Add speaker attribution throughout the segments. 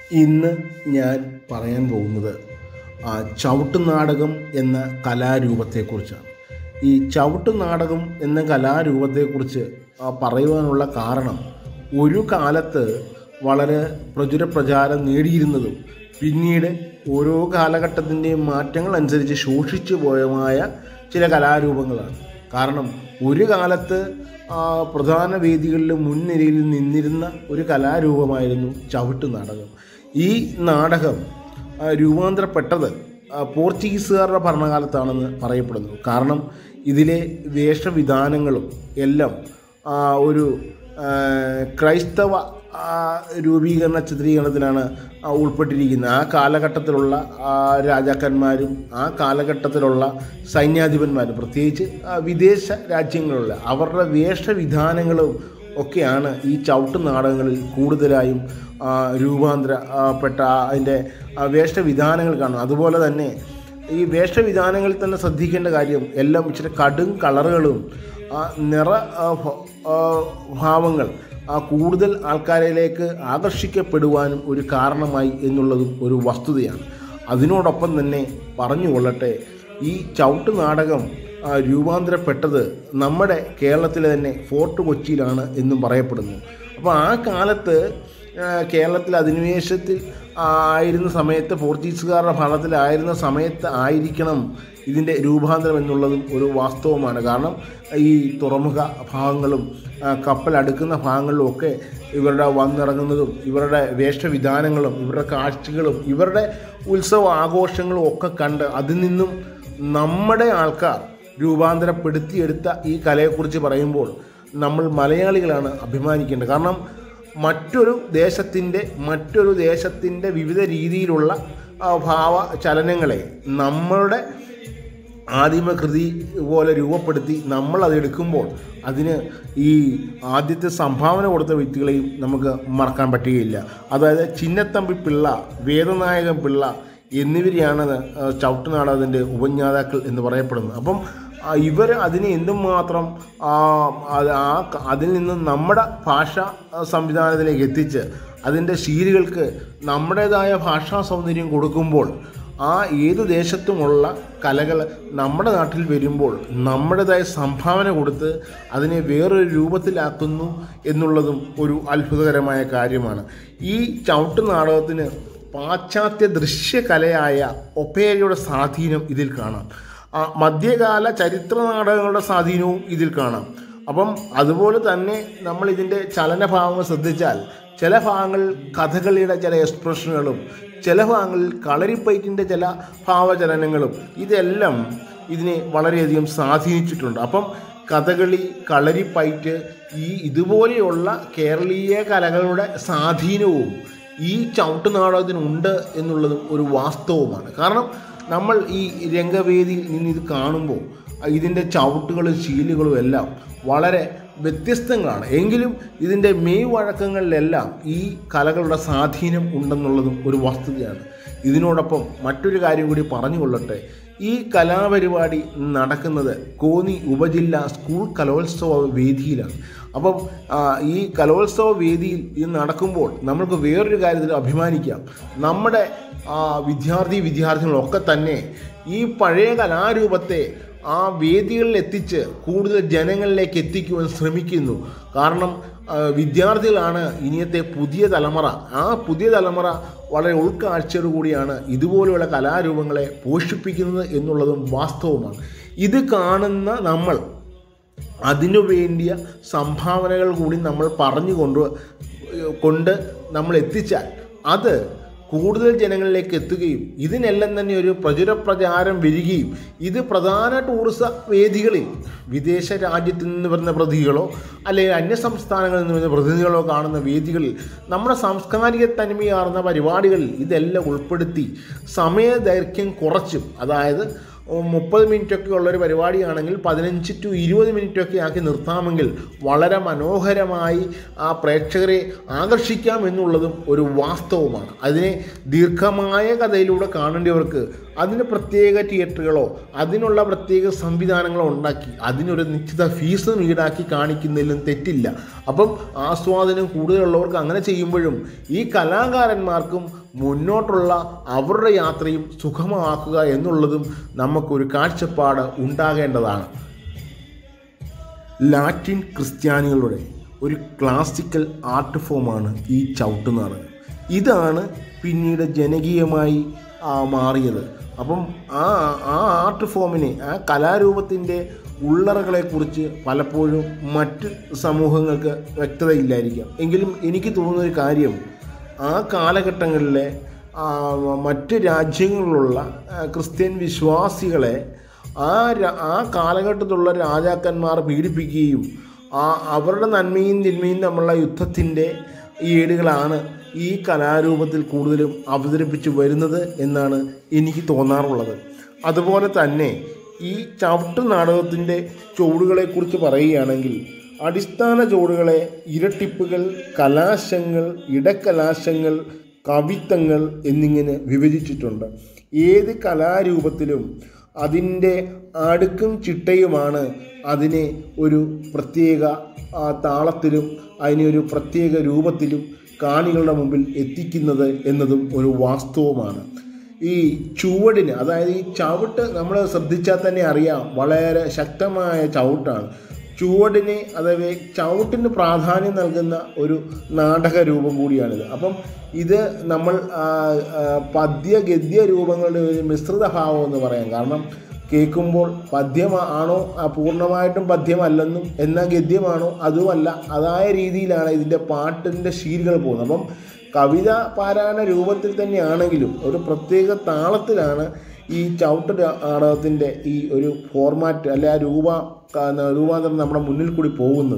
Speaker 1: ഇന്ന് ഞാൻ പറയാൻ പോകുന്നത് ആ, ചവിട്ട് നാടകം എന്ന കലാരൂപത്തെക്കുറിച്ചാണ് ഈ ചവിട്ട് നാടകം എന്ന കലാരൂപത്തെക്കുറിച്ച് ആ, പറയുവാനുള്ള കാരണം ഒരു കാലത്ത് വളരെ പ്രചുര പ്രചാരം നേടിയിരുന്നതും പിന്നീട് ഓരോ കാലഘട്ടത്തിൻ്റെയും മാറ്റങ്ങൾ അനുസരിച്ച് ശോഷിച്ചു പോയമായ ചില കലാരൂപങ്ങളാണ് കാരണം ഒരു കാലത്ത് ആ, പ്രധാന വേദികളിൽ മുൻനിരയിൽ നിന്നിരുന്ന ഒരു കലാരൂപമായിരുന്നു ചവിട്ട് നാടകം ഈ നാടകം ആ, രൂപാന്തരപ്പെട്ടത് ആ, പോർച്ചുഗീസുകാരുടെ ഭരണകാലത്താണെന്ന് പറയപ്പെടുന്നു കാരണം ഇതിലെ വേഷവിധാനങ്ങളും എല്ലാം ആ, ഒരു ആ, ക്രൈസ്തവ ആ, രൂപീകരണ ചിത്രീകരണത്തിലാണ് ആ, ഉൾപ്പെട്ടിരിക്കുന്നത് ആ കാലഘട്ടത്തിലുള്ള ആ, രാജാക്കന്മാരും ആ കാലഘട്ടത്തിലുള്ള സൈന്യാധിപന്മാരും പ്രത്യേകിച്ച് ആ, വിദേശ രാജ്യങ്ങളിലുള്ള അവരുടെ വേഷവിധാനങ്ങളും ഒക്കെയാണ് ഈ ചവിട്ട് നാടകങ്ങളിൽ കൂടുതലായും ആ, രൂപാന്തരപ്പെട്ട അതിൻ്റെ ആ, വേഷവിധാനങ്ങൾ കാണും അതുപോലെ തന്നെ ഈ വേഷവിധാനങ്ങളിൽ തന്നെ ശ്രദ്ധിക്കേണ്ട കാര്യം എല്ലാം ഇച്ചിരി കടും കളറുകളും ആ നിറ ആ, ഭ- ആ, ഭാവങ്ങൾ ആ കൂടുതൽ ആൾക്കാരിലേക്ക് ആകർഷിക്കപ്പെടുവാനും ഒരു കാരണമായി എന്നുള്ളതും ഒരു വസ്തുതയാണ് അതിനോടൊപ്പം തന്നെ പറഞ്ഞുകൊള്ളട്ടെ ഈ ചവിട്ട് നാടകം ആ, രൂപാന്തരപ്പെട്ടത് നമ്മുടെ കേരളത്തിലെ തന്നെ ഫോർട്ട് കൊച്ചിയിലാണ് എന്നും പറയപ്പെടുന്നു അപ്പോൾ ആ കാലത്ത് ആ, കേരളത്തിൽ അധിനിവേശത്തിൽ ആയിരുന്ന സമയത്ത് പോർച്ചുഗീസുകാരുടെ ഭരണത്തിലായിരുന്ന സമയത്ത് ആയിരിക്കണം ഇതിൻ്റെ രൂപാന്തരം എന്നുള്ളതും ഒരു വാസ്തവമാണ് കാരണം ഈ തുറമുഖ ഭാഗങ്ങളും ആ, കപ്പൽ അടുക്കുന്ന ഭാഗങ്ങളിലും ഒക്കെ ഇവരുടെ വന്നിറങ്ങുന്നതും ഇവരുടെ വേഷവിധാനങ്ങളും ഇവരുടെ കാഴ്ചകളും ഇവരുടെ ഉത്സവ ആഘോഷങ്ങളും ഒക്കെ കണ്ട് അതിൽ നിന്നും നമ്മുടെ ആൾക്കാർ രൂപാന്തരപ്പെടുത്തിയെടുത്ത ഈ കലയെക്കുറിച്ച് പറയുമ്പോൾ നമ്മൾ മലയാളികളാണ് അഭിമാനിക്കേണ്ടത് കാരണം മറ്റൊരു ദേശത്തിൻ്റെ മറ്റൊരു ദേശത്തിൻ്റെ വിവിധ രീതിയിലുള്ള ആ, ഭാവ ചലനങ്ങളെ നമ്മളുടെ ആദിമകൃതി പോലെ രൂപപ്പെടുത്തി നമ്മൾ അത് എടുക്കുമ്പോൾ അതിന് ഈ ആദ്യത്തെ സംഭാവന കൊടുത്ത വ്യക്തികളെയും നമുക്ക് മറക്കാൻ പറ്റുകയില്ല അതായത് ചിന്നത്തമ്പി പിള്ള വേദനായകൻ പിള്ള എന്നിവരെയാണ് ചവിട്ടുനാടകത്തിൻ്റെ ഉപജ്ഞാതാക്കൾ എന്ന് പറയപ്പെടുന്നത് അപ്പം ഇവർ അതിനെ എന്തുമാത്രം ആ, അത് ആ ക- അതിൽ നിന്ന് നമ്മുടെ ഭാഷ ആ, സംവിധാനത്തിലേക്ക് എത്തിച്ച് അതിൻ്റെ ശീലുകൾക്ക് നമ്മുടേതായ ഭാഷാ സൗന്ദര്യം കൊടുക്കുമ്പോൾ ആ ഏത് ദേശത്തുമുള്ള കലകൾ നമ്മുടെ നാട്ടിൽ വരുമ്പോൾ നമ്മുടേതായ സംഭാവന കൊടുത്ത് അതിനെ വേറൊരു രൂപത്തിലാക്കുന്നു എന്നുള്ളതും ഒരു അത്ഭുതകരമായ കാര്യമാണ് ഈ ചവിട്ട് നാടകത്തിന് പാശ്ചാത്യ ദൃശ്യകലയായ ഒപ്പേരയുടെ സ്വാധീനം ഇതിൽ കാണാം ആ മധ്യകാല ചരിത്ര നാടകങ്ങളുടെ സ്വാധീനവും ഇതിൽ കാണാം അപ്പം അതുപോലെ തന്നെ നമ്മൾ ഇതിൻ്റെ ചലനഭാവങ്ങൾ ശ്രദ്ധിച്ചാൽ ചില ഭാഗങ്ങളിൽ കഥകളിയുടെ ചില എക്സ്പ്രഷനുകളും ചില ഭാഗങ്ങളിൽ കളരിപ്പയറ്റിൻ്റെ ചില ഭാവചലനങ്ങളും ഇതെല്ലാം ഇതിനെ വളരെയധികം സ്വാധീനിച്ചിട്ടുണ്ട് അപ്പം കഥകളി കളരിപ്പയറ്റ് ഈ ഇതുപോലെയുള്ള കേരളീയ കലകളുടെ സ്വാധീനവും ഈ ചവിട്ട് നാടകത്തിനുണ്ട് എന്നുള്ളതും ഒരു വാസ്തവമാണ് കാരണം നമ്മൾ ഈ രംഗവേദിയിൽ നിന്ന് ഇത് കാണുമ്പോൾ ഇതിൻ്റെ ചവിട്ടുകളും ശീലുകളും എല്ലാം വളരെ വ്യത്യസ്തങ്ങളാണ് എങ്കിലും ഇതിൻ്റെ മെയ് വഴക്കങ്ങളിലെല്ലാം ഈ കലകളുടെ സ്വാധീനം ഉണ്ടെന്നുള്ളതും ഒരു വസ്തുതയാണ് ഇതിനോടൊപ്പം മറ്റൊരു കാര്യം കൂടി പറഞ്ഞുകൊള്ളട്ടെ ഈ കലാപരിപാടി നടക്കുന്നത് കോന്നി ഉപജില്ല സ്കൂൾ കലോത്സവ വേദിയിലാണ് അപ്പം ആ, ഈ കലോത്സവ വേദിയിൽ ഇത് നടക്കുമ്പോൾ നമുക്ക് വേറൊരു കാര്യത്തിൽ അഭിമാനിക്കാം നമ്മുടെ ആ, വിദ്യാർത്ഥി വിദ്യാർത്ഥികളൊക്കെ തന്നെ ഈ പഴയ കലാരൂപത്തെ ആ വേദികളിൽ എത്തിച്ച് കൂടുതൽ ജനങ്ങളിലേക്ക് എത്തിക്കുവാൻ ശ്രമിക്കുന്നു കാരണം ആ, വിദ്യാർത്ഥികളാണ് ഇനിയത്തെ പുതിയ തലമുറ ആ പുതിയ തലമുറ വളരെ ഉൾക്കാഴ്ചയോടു കൂടിയാണ് ഇതുപോലെയുള്ള കലാരൂപങ്ങളെ പോഷിപ്പിക്കുന്നത് എന്നുള്ളതും വാസ്തവമാണ് ഇത് കാണുന്ന നമ്മൾ അതിനു വേണ്ടിയ സംഭാവനകൾ കൂടി നമ്മൾ പറഞ്ഞു കൊണ്ട് കൊണ്ട് നമ്മൾ എത്തിച്ചാൽ അത് കൂടുതൽ ജനങ്ങളിലേക്ക് എത്തുകയും ഇതിനെല്ലാം തന്നെ ഒരു പ്രചുര പ്രചാരം വരികയും ഇത് പ്രധാന ടൂറിസ വേദികളിൽ വിദേശ രാജ്യത്തിൽ നിന്ന് വരുന്ന പ്രതിനിധികളോ അല്ലെങ്കിൽ അന്യ സംസ്ഥാനങ്ങളിൽ നിന്ന് വരുന്ന പ്രതിനിധികളോ കാണുന്ന വേദികളിൽ നമ്മുടെ സാംസ്കാരിക തനിമയാർന്ന പരിപാടികളിൽ ഇതെല്ലാം ഉൾപ്പെടുത്തി സമയദൈർഘ്യം കുറച്ചും അതായത് മുപ്പത് മിനിറ്റൊക്കെ ഉള്ളൊരു പരിപാടിയാണെങ്കിൽ പതിനഞ്ച് ടു ഇരുപത് മിനിറ്റൊക്കെ ആക്കി നിർത്താമെങ്കിൽ വളരെ മനോഹരമായി ആ പ്രേക്ഷകരെ ആകർഷിക്കാം എന്നുള്ളതും ഒരു വാസ്തവമാണ് അതിനെ ദീർഘമായ കഥയിലൂടെ കാണേണ്ടവർക്ക് അതിന് പ്രത്യേക തിയേറ്ററുകളോ അതിനുള്ള പ്രത്യേക സംവിധാനങ്ങളോ ഉണ്ടാക്കി അതിനൊരു നിശ്ചിത ഫീസും ഈടാക്കി കാണിക്കുന്നതിലും തെറ്റില്ല അപ്പം ആസ്വാദനം കൂടുതലുള്ളവർക്ക് അങ്ങനെ ചെയ്യുമ്പോഴും ഈ കലാകാരന്മാർക്കും മുന്നോട്ടുള്ള അവരുടെ യാത്രയും സുഗമമാക്കുക എന്നുള്ളതും നമുക്കൊരു കാഴ്ചപ്പാട് ഉണ്ടാകേണ്ടതാണ് ലാറ്റിൻ ക്രിസ്ത്യാനികളുടെ ഒരു ക്ലാസിക്കൽ ആർട്ട് ഫോമാണ് ഈ ചവിട്ടുനാടകം ഇതാണ് പിന്നീട് ജനകീയമായി ആ, മാറിയത് അപ്പം ആ ആ ആർട്ട് ഫോമിനെ ആ കലാരൂപത്തിൻ്റെ ഉള്ളറകളെക്കുറിച്ച് പലപ്പോഴും മറ്റ് സമൂഹങ്ങൾക്ക് വ്യക്തതയില്ലായിരിക്കാം എങ്കിലും എനിക്ക് തോന്നുന്ന ഒരു കാര്യം ആ കാലഘട്ടങ്ങളിലെ ആ, മറ്റ് രാജ്യങ്ങളിലുള്ള ആ, ക്രിസ്ത്യൻ വിശ്വാസികളെ ആ ര- ആ കാലഘട്ടത്തിലുള്ള രാജാക്കന്മാർ പീഡിപ്പിക്കുകയും ആ അവരുടെ നന്മയും തിന്മയും തമ്മിലുള്ള യുദ്ധത്തിൻ്റെ ഏടുകളാണ് ഈ കലാരൂപത്തിൽ കൂടുതലും അവതരിപ്പിച്ചു വരുന്നത് എന്നാണ് എനിക്ക് തോന്നാറുള്ളത് അതുപോലെ തന്നെ ഈ ചവിട്ട് നാടകത്തിൻ്റെ ചുവടുകളെക്കുറിച്ച് പറയുകയാണെങ്കിൽ അടിസ്ഥാന ചുവടുകളെ ഇരട്ടിപ്പുകൾ കലാശങ്ങൾ ഇടക്കലാശങ്ങൾ കവിത്തങ്ങൾ എന്നിങ്ങനെ വിഭജിച്ചിട്ടുണ്ട് ഏത് കലാരൂപത്തിലും അതിൻ്റെ അടുക്കും ചിട്ടയുമാണ് അതിനെ ഒരു പ്രത്യേക ആ, താളത്തിലും അതിനെ ഒരു പ്രത്യേക രൂപത്തിലും കാണികളുടെ മുമ്പിൽ എത്തിക്കുന്നത് എന്നതും ഒരു വാസ്തവമാണ് ഈ ചുവടിന് അതായത് ഈ ചവിട്ട് നമ്മൾ ശ്രദ്ധിച്ചാൽ തന്നെ അറിയാം വളരെ ശക്തമായ ചവിട്ടാണ് ചുവടിന് അതായത് ചവിട്ടിന് പ്രാധാന്യം നൽകുന്ന ഒരു നാടക രൂപം കൂടിയാണിത് അപ്പം ഇത് നമ്മൾ ആ, ആ, പദ്യ ഗദ്യ രൂപങ്ങളുടെ ഒരു മിശ്രിത ഭാവം എന്ന് പറയാം കാരണം കേൾക്കുമ്പോൾ പദ്യം ആണോ ആ, പൂർണ്ണമായിട്ടും പദ്യമല്ലെന്നും എന്നാൽ ഗദ്യമാണോ അതുമല്ല അതായ രീതിയിലാണ് ഇതിൻ്റെ പാട്ടിൻ്റെ ശീലുകൾ പോകുന്നത് അപ്പം കവിത പാരായണ രൂപത്തിൽ തന്നെയാണെങ്കിലും ഒരു പ്രത്യേക താളത്തിലാണ് ഈ ചവിട്ട് നാടകത്തിൻ്റെ ഈ ഒരു ഫോർമാറ്റ് അല്ലെ ആ രൂപ രൂപാന്തരം നമ്മുടെ മുന്നിൽ കൂടി പോകുന്നത്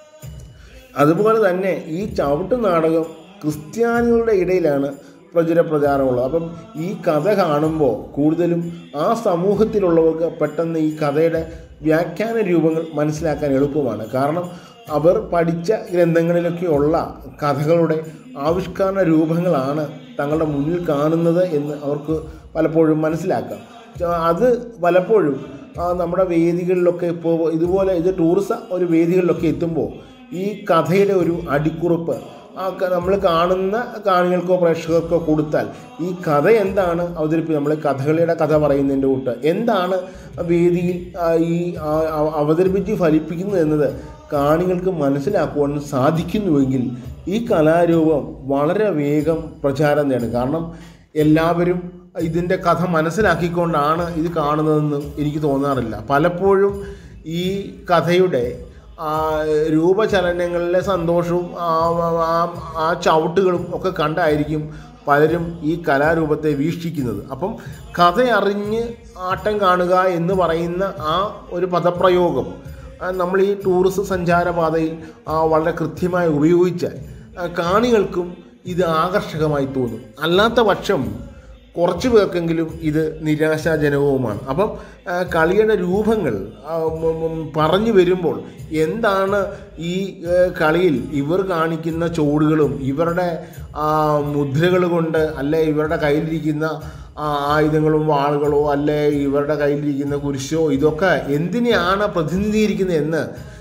Speaker 1: അതുപോലെ തന്നെ ഈ ചവിട്ട് നാടകം ക്രിസ്ത്യാനികളുടെ ഇടയിലാണ് പ്രചുര പ്രചാരമുള്ളത് അപ്പം ഈ കഥ കാണുമ്പോൾ കൂടുതലും ആ സമൂഹത്തിലുള്ളവർക്ക് പെട്ടെന്ന് ഈ കഥയുടെ വ്യാഖ്യാന രൂപങ്ങൾ മനസ്സിലാക്കാൻ എളുപ്പമാണ് കാരണം അവർ പഠിച്ച ഗ്രന്ഥങ്ങളിലൊക്കെയുള്ള കഥകളുടെ ആവിഷ്കരണ രൂപങ്ങളാണ് തങ്ങളുടെ മുന്നിൽ കാണുന്നത് എന്ന് അവർക്ക് പലപ്പോഴും മനസ്സിലാക്കാം ച- അത് പലപ്പോഴും ആ, നമ്മുടെ വേദികളിലൊക്കെ ഇപ്പോൾ ഇതുപോലെ ഇത് ടൂറിസം ഒരു വേദികളിലൊക്കെ എത്തുമ്പോൾ ഈ കഥയുടെ ഒരു അടിക്കുറിപ്പ് ആ നമ്മൾ കാണുന്ന കാണികൾക്കോ പ്രേക്ഷകർക്കോ കൊടുത്താൽ ഈ കഥ എന്താണ് അവതരിപ്പിക്കുക നമ്മൾ കഥകളിയുടെ കഥ പറയുന്നതിൻ്റെ കൂട്ട് എന്താണ് വേദിയിൽ ആ, ഈ ആ, അവ- അവതരിപ്പിച്ച് ഫലിപ്പിക്കുന്നത് എന്നത് കാണികൾക്ക് മനസ്സിലാക്കുവാൻ സാധിക്കുന്നുവെങ്കിൽ ഈ കലാരൂപം വളരെ വേഗം പ്രചാരം നേടും കാരണം എല്ലാവരും ഇതിൻ്റെ കഥ മനസ്സിലാക്കിക്കൊണ്ടാണ് ഇത് കാണുന്നതെന്ന് എനിക്ക് തോന്നാറില്ല പലപ്പോഴും ഈ കഥയുടെ ആ രൂപചലനങ്ങളിലെ സന്തോഷവും ആ ആ- ആ ചവിട്ടുകളും ഒക്കെ കണ്ടായിരിക്കും പലരും ഈ കലാരൂപത്തെ വീക്ഷിക്കുന്നത് അപ്പം കഥ അറിഞ്ഞ് ആട്ടം കാണുക എന്ന് പറയുന്ന ആ ഒരു പദപ്രയോഗം ആ, നമ്മൾ ഈ ടൂറിസ്റ്റ് സഞ്ചാരപാതയിൽ ആ, വളരെ കൃത്യമായി ഉപയോഗിച്ചാൽ ആ, കാണികൾക്കും ഇത് ആകർഷകമായി തോന്നും അല്ലാത്ത പക്ഷം കുറച്ച് പേർക്കെങ്കിലും ഇത് നിരാശാജനകവുമാണ് അപ്പം ആ, കളിയുടെ രൂപങ്ങൾ ആ, ഉം, ഉം, പറഞ്ഞു വരുമ്പോൾ എന്താണ് ഈ ഏ, കളിയിൽ ഇവർ കാണിക്കുന്ന ചോടുകളും ഇവരുടെ ആ, മുദ്രകൾ കൊണ്ട് അല്ലെ ഇവരുടെ കയ്യിലിരിക്കുന്ന ആ, ആയുധങ്ങളും വാളുകളോ അല്ലെ ഇവരുടെ കയ്യിലിരിക്കുന്ന കുരിശോ ഇതൊക്കെ എന്തിനെയാണ് പ്രതിനിധീകരിക്കുന്നത് എന്ന്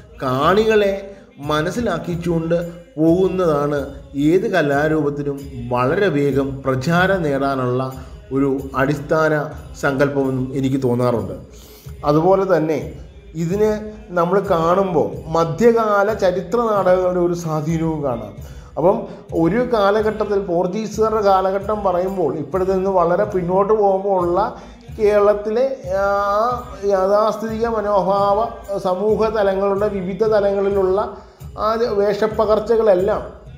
Speaker 1: കാണികളെ മനസ്സിലാക്കിച്ചുകൊണ്ട് പോകുന്നതാണ് ഏത് കലാരൂപത്തിനും വളരെ വേഗം പ്രചാരം നേടാനുള്ള ഒരു അടിസ്ഥാന സങ്കല്പമെന്നും എനിക്ക് തോന്നാറുണ്ട് അതുപോലെ തന്നെ ഇതിന് നമ്മൾ കാണുമ്പോൾ മധ്യകാല ചരിത്ര നാടകങ്ങളുടെ ഒരു സ്വാധീനവും കാണാം അപ്പം ഒരു കാലഘട്ടത്തിൽ പോർച്ചുഗീസുകാരുടെ കാലഘട്ടം പറയുമ്പോൾ ഇപ്പോഴത്തെ നിന്ന് വളരെ പിന്നോട്ട് പോകുമ്പോൾ ഉള്ള കേരളത്തിലെ ആ യാഥാസ്ഥിതിക മനോഭാവ സമൂഹ തലങ്ങളുടെ വിവിധ തലങ്ങളിലുള്ള ആ വേഷപ്പകർച്ചകളെല്ലാം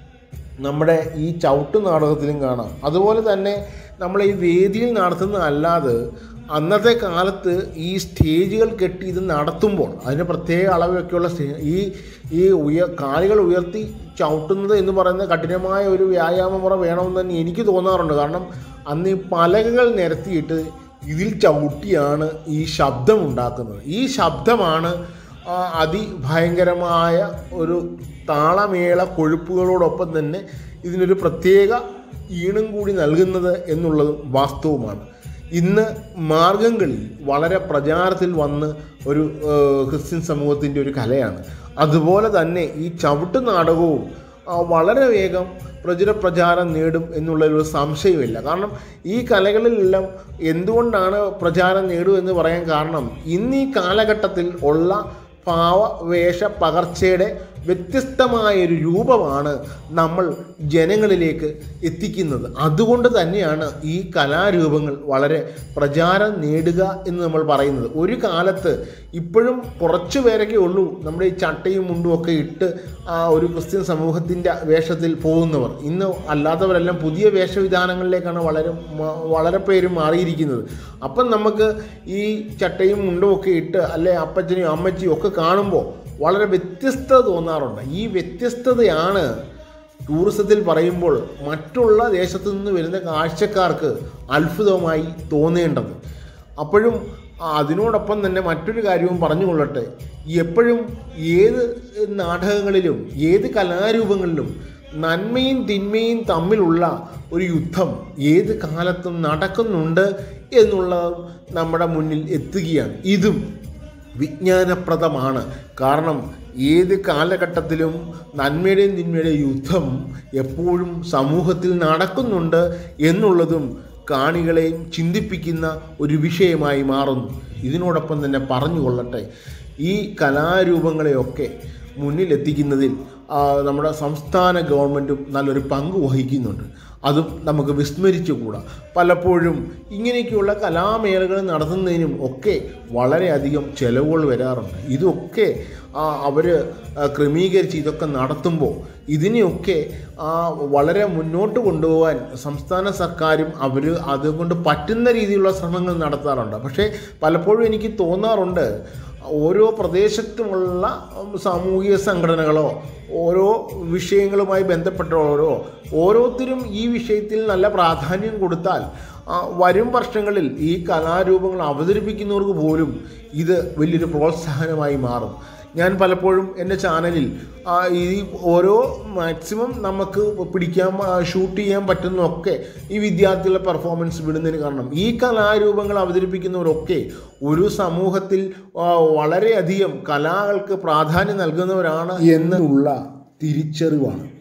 Speaker 1: നമ്മുടെ ഈ ചവിട്ട് നാടകത്തിലും കാണാം അതുപോലെ തന്നെ നമ്മൾ ഈ വേദിയിൽ നടത്തുന്നതല്ലാതെ അന്നത്തെ കാലത്ത് ഈ സ്റ്റേജുകൾ കെട്ടി ഇത് നടത്തുമ്പോൾ അതിന് പ്രത്യേക അളവിലൊക്കെയുള്ള സ്റ്റേ ഈ ഈ ഉയ കാലുകൾ ഉയർത്തി ചവിട്ടുന്നത് എന്ന് പറയുന്ന കഠിനമായ ഒരു വ്യായാമ മുറ വേണമെന്ന് തന്നെ എനിക്ക് തോന്നാറുണ്ട് കാരണം അന്ന് ഈ പലകകൾ നിരത്തിയിട്ട് ഇതിൽ ചവിട്ടിയാണ് ഈ ശബ്ദം ഉണ്ടാക്കുന്നത് ഈ ശബ്ദമാണ് ആ, അതിഭയങ്കരമായ ഒരു താളമേള കൊഴുപ്പുകളോടൊപ്പം തന്നെ ഇതിനൊരു പ്രത്യേക ഈണം കൂടി നൽകുന്നത് എന്നുള്ളത് വാസ്തവമാണ് ഇന്ന് മാർഗംകളി വളരെ പ്രചാരത്തിൽ വന്ന് ഒരു ഏഹ്, ക്രിസ്ത്യൻ സമൂഹത്തിൻ്റെ ഒരു കലയാണ് അതുപോലെ തന്നെ ഈ ചവിട്ട് നാടകവും ആ, വളരെ വേഗം പ്രചുര പ്രചാരം നേടും എന്നുള്ളൊരു സംശയമില്ല കാരണം ഈ കലകളിലെല്ലാം എന്തുകൊണ്ടാണ് പ്രചാരം നേടും എന്ന് പറയാൻ കാരണം ഇന്ന് ഈ കാലഘട്ടത്തിൽ ഉള്ള ഭാവ വേഷ പകർച്ചയുടെ വ്യത്യസ്തമായൊരു രൂപമാണ് നമ്മൾ ജനങ്ങളിലേക്ക് എത്തിക്കുന്നത് അതുകൊണ്ട് തന്നെയാണ് ഈ കലാരൂപങ്ങൾ വളരെ പ്രചാരം നേടുക എന്ന് നമ്മൾ പറയുന്നത് ഒരു കാലത്ത് ഇപ്പോഴും കുറച്ച് പേരൊക്കെ ഉള്ളൂ നമ്മുടെ ഈ ചട്ടയും മുണ്ടും ഒക്കെ ഇട്ട് ആ ഒരു ക്രിസ്ത്യൻ സമൂഹത്തിൻ്റെ വേഷത്തിൽ പോകുന്നവർ ഇന്ന് അല്ലാത്തവരെല്ലാം പുതിയ വേഷവിധാനങ്ങളിലേക്കാണ് വളരെ മ- വളരെ പേര് മാറിയിരിക്കുന്നത് അപ്പം നമുക്ക് ഈ ചട്ടയും മുണ്ടും ഒക്കെ ഇട്ട് അല്ലെ അപ്പച്ചനെയും അമ്മച്ചിയും ഒക്കെ കാണുമ്പോൾ വളരെ വ്യത്യസ്തത തോന്നാറുണ്ട് ഈ വ്യത്യസ്തതയാണ് ടൂറിസത്തിൽ പറയുമ്പോൾ മറ്റുള്ള ദേശത്തു നിന്ന് വരുന്ന കാഴ്ചക്കാർക്ക് അത്ഭുതമായി തോന്നേണ്ടത് അപ്പോഴും അതിനോടൊപ്പം തന്നെ മറ്റൊരു കാര്യവും പറഞ്ഞുകൊള്ളട്ടെ എപ്പോഴും ഏത് നാടകങ്ങളിലും ഏത് കലാരൂപങ്ങളിലും നന്മയും തിന്മയും തമ്മിലുള്ള ഒരു യുദ്ധം ഏത് കാലത്തും നടക്കുന്നുണ്ട് എന്നുള്ളത് നമ്മുടെ മുന്നിൽ എത്തുകയാണ് ഇതും വിജ്ഞാനപ്രദമാണ് കാരണം ഏത് കാലഘട്ടത്തിലും നന്മയുടെയും തിന്മയുടെയും യുദ്ധം എപ്പോഴും സമൂഹത്തിൽ നടക്കുന്നുണ്ട് എന്നുള്ളതും കാണികളെയും ചിന്തിപ്പിക്കുന്ന ഒരു വിഷയമായി മാറുന്നു ഇതിനോടൊപ്പം തന്നെ പറഞ്ഞുകൊള്ളട്ടെ ഈ കലാരൂപങ്ങളെയൊക്കെ മുന്നിലെത്തിക്കുന്നതിൽ ആ, നമ്മുടെ സംസ്ഥാന ഗവൺമെൻറ്റും നല്ലൊരു പങ്ക് വഹിക്കുന്നുണ്ട് അതും നമുക്ക് വിസ്മരിച്ചുകൂടാ പലപ്പോഴും ഇങ്ങനെയൊക്കെയുള്ള കലാമേളകൾ നടത്തുന്നതിനും ഒക്കെ വളരെയധികം ചിലവുകൾ വരാറുണ്ട് ഇതൊക്കെ അവർ ക്രമീകരിച്ച് ഇതൊക്കെ നടത്തുമ്പോൾ ഇതിനെയൊക്കെ ആ, വളരെ മുന്നോട്ട് കൊണ്ടുപോകാൻ സംസ്ഥാന സർക്കാരും അവർ അതുകൊണ്ട് പറ്റുന്ന രീതിയിലുള്ള ശ്രമങ്ങൾ നടത്താറുണ്ട് പക്ഷേ പലപ്പോഴും എനിക്ക് തോന്നാറുണ്ട് ഓരോ പ്രദേശത്തുമുള്ള ഉം, സാമൂഹിക സംഘടനകളോ ഓരോ വിഷയങ്ങളുമായി ബന്ധപ്പെട്ടവരോ ഓരോരുത്തരും ഈ വിഷയത്തിൽ നല്ല പ്രാധാന്യം കൊടുത്താൽ ആ, വരും വർഷങ്ങളിൽ ഈ കലാരൂപങ്ങൾ അവതരിപ്പിക്കുന്നവർക്ക് പോലും ഇത് വലിയൊരു പ്രോത്സാഹനമായി മാറും ഞാൻ പലപ്പോഴും എൻ്റെ ചാനലിൽ ആ, ഈ ഓരോ മാക്സിമം നമുക്ക് പിടിക്കാൻ ആ, ഷൂട്ട് ചെയ്യാൻ പറ്റുന്നതൊക്കെ ഈ വിദ്യാർത്ഥികളുടെ പെർഫോമൻസ് വിടുന്നതിന് കാരണം ഈ കലാരൂപങ്ങൾ അവതരിപ്പിക്കുന്നവരൊക്കെ ഒരു സമൂഹത്തിൽ ആ, വളരെയധികം കലകൾക്ക് പ്രാധാന്യം നൽകുന്നവരാണ് എന്നുള്ള തിരിച്ചറിവാണ്